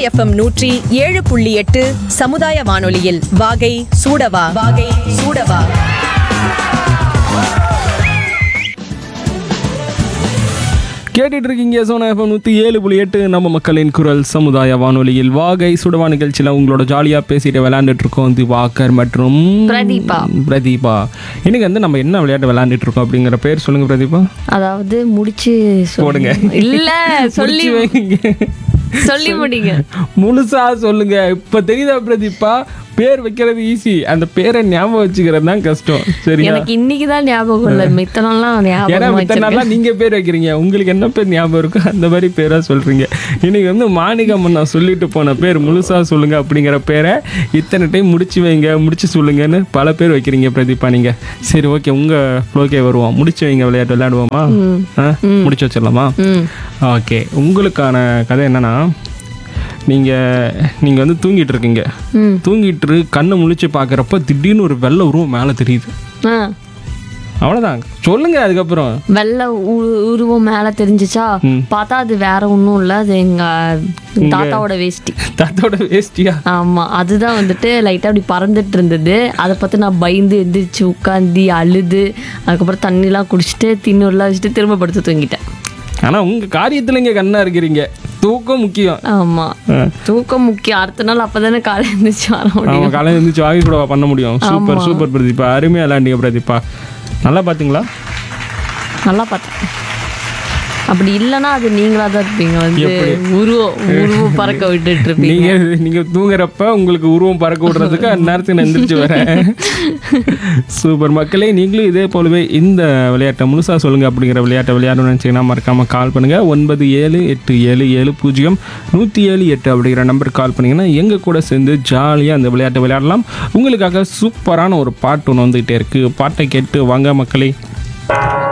FM நூற்றி ஏழு புள்ளி எட்டு சமுதாய வானொலியில் வாகை சூடவா வாகை சூடவா கேட்டுட்டு இருக்கீங்க சோனா எஃப்எம் நூற்றி ஏழு புள்ளி எட்டு நம்ம மக்களின் குரல் சமுதாய வானொலியில் வாகை சுடவா நிகழ்ச்சியில் உங்களோட ஜாலியாக பேசிட்டு விளையாண்டுட்டு இருக்கோம் திவாகர் மற்றும் பிரதீபா. பிரதீபா இன்னைக்கு வந்து நம்ம என்ன விளையாட்டு விளையாண்டுட்டு இருக்கோம் அப்படிங்கிற பேர் சொல்லுங்க பிரதீபா அதாவது முடிச்சு சொல்லு. போடுங்க. இல்ல சொல்லி முடிச்சு வைங்க. சொல்லி முடிங்க முழுசா சொல்லுங்க இப்ப தெரியுதா பிரதீபா பேர் வைக்கிறது ஈஸி அந்த பேரை ஞாபகம் வச்சுக்கிறது தான் கஷ்டம் சரியா எனக்கு இன்னைக்கு தான் ஞாபகம் இல்ல மித்த நாள்லாம் ஏன்னா ஞாபகம் மித்த நாள்லாம் நீங்க பேர் வைக்கிறீங்க உங்களுக்கு என்ன பேர் ஞாபகம் இருக்கோ அந்த மாதிரி பேரா சொல்றீங்க இன்னைக்கு வந்து மாணிக்கம் நான் சொல்லிட்டு போன பேர் முழுசா சொல்லுங்க அப்படிங்கிற பேரை இத்தனை டைம் முடிச்சு வைங்க முடிச்சு சொல்லுங்கன்னு பல பேர் வைக்கிறீங்க பிரதீபா நீங்க சரி ஓகே உங்க ஃப்ளோக்கே வருவோம் முடிச்சு வைங்க விளையாட்டு விளையாடுவோமா ஆ? முடிச்சு வச்சிடலாமா ம் ஓகே உங்களுக்கான கதை என்னன்னா நீங்க நீங்க வந்து தூங்கிட்டு இருக்கீங்க ம் தூங்கிட்டு இரு- கண்ணை முழிச்சு பார்க்குறப்ப திடீர்னு ஒரு வெள்ளை உருவம் மேலே தெரியுது ஆ அவ்வளோதான் சொல்லுங்க அதுக்கப்புறம் வெள்ளை உரு- உருவம் மேல தெரிஞ்சுச்சா பார்த்தா அது வேற ஒண்ணும் இல்ல அது எங்க தாத்தாவோட வேஷ்டி தாத்தோட வேஸ்டியா ஆமா அதுதான் வந்துட்டு லைட்டா அப்படி பறந்துட்டு இருந்தது அதை பார்த்து நான் பயந்து எந்திரிச்சு உட்காந்து அழுது அதுக்கப்புறம் தண்ணிலாம் குடிச்சிட்டு தின்னூர்லாம் வச்சுட்டு திரும்ப படுத்து தூங்கிட்டேன் ஆனா உங்க காரியத்துல இங்க கண்ணா இருக்கிறீங்க தூக்கம் முக்கியம் ஆமா தூக்கம் முக்கியம் அடுத்த நாள் அப்பதானே காலை எழுந்திரிச்சு வர முடியும் அவங்க காலையில் இருந்துச்சு வாகி கூட பண்ண முடியும் சூப்பர் சூப்பர் பிரதீபா அருமையா விளையாண்டீங்க பிரதீபா நல்லா பாத்தீங்களா நல்லா பார்த்தேன் அப்படி இல்லைன்னா அது நீங்களா தான் இருப்பீங்க வந்து எப்படி? உருவம் உருவம் பறக்க விட்டுட்டு இருப்பீங்க நீங்க நீங்க தூங்குறப்ப உங்களுக்கு உருவம் பறக்க விடுறதுக்கு அந்த நேரத்துக்கு நான் எந்திரிச்சு வரேன் சூப்பர் மக்களே நீங்களும் இதே போலவே இந்த விளையாட்டை முழுசா சொல்லுங்க அப்படிங்கிற விளையாட்டை விளையாடணும்னு நினச்சிங்கன்னா மறக்காம கால் பண்ணுங்க ஒன்பது ஏழு எட்டு ஏழு ஏழு பூஜ்ஜியம் நூற்றி ஏழு எட்டு அப்படிங்கிற நம்பருக்கு கால் பண்ணீங்கன்னா எங்க கூட சேர்ந்து ஜாலியாக அந்த விளையாட்டை விளையாடலாம் உங்களுக்காக சூப்பரான ஒரு பாட்டு ஒன்று வந்துகிட்டே இருக்கு பாட்டை கேட்டு வாங்க மக்களே